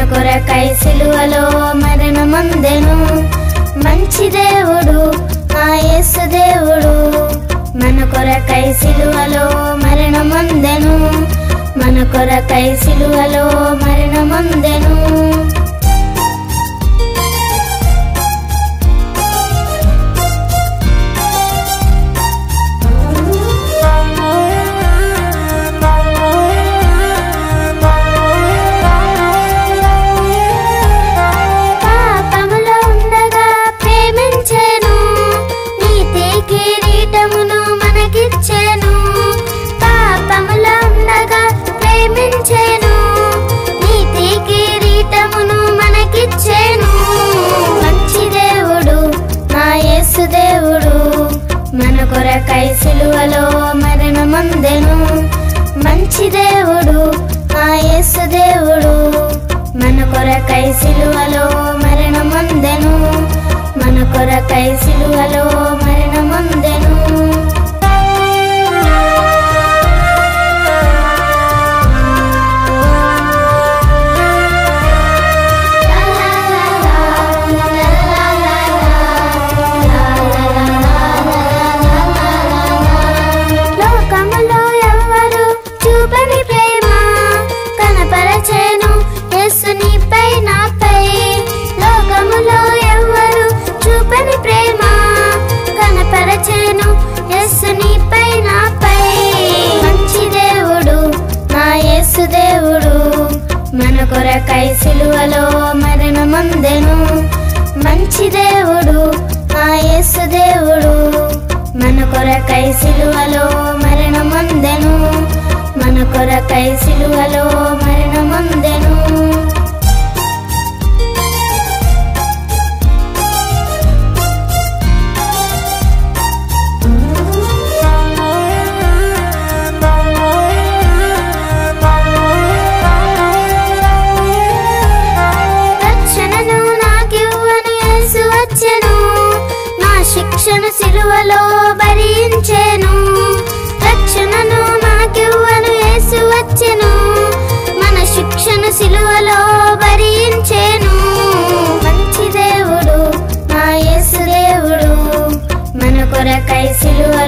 కొరకై సిలువలో మరణమందెను మంచి దేవుడు మా యేసు దేవుడు మన కొరకై సిలువలో మరణమందెను మన కొరకై సిలువలో మరణమందెను పాపములో ఉండగా ప్రేమించెను నీతి కిరీటమును మనకిచ్చెను పాపములో ఉండగా ప్రేమించెను నీతి కిరీటమును మనకిచ్చెను మంచి దేవుడు మా యేసు దేవుడు మన కొరకై సిలువలో మరణమందెను మంచి దేవుడు మా యేసు దేవుడు మన కొరకై సిలువలో మరణమందెను మన కొరకై సిలువలో మరణమందెను లోకములో ఎవ్వరు చూపని ప్రేమ కనపరచెను యేసునిపై నాపై లోకములో ఎవ్వరు చూపని ప్రేమ కనపరచెను యేసునిపై నాపై మంచి దేవుడు మా యేసు దేవుడు మన కొరకై సిలువలో మరణమందెను మంచి దేవుడు మా యేసు దేవుడు మన కొరకై సిలువలో మరణమందెను మన కొరకై సిలువలో మరణమందెను రక్షణను నాకివ్వని యేసు వచ్చెను నా శిక్షను సిలువలో భరించెను రక్షణను నాకివ్వను యేసు వచ్చెను మన శిక్షను సిలువలో భరించెను మంచి దేవుడు మా యేసు దేవుడు మన కొరకై సిలువలో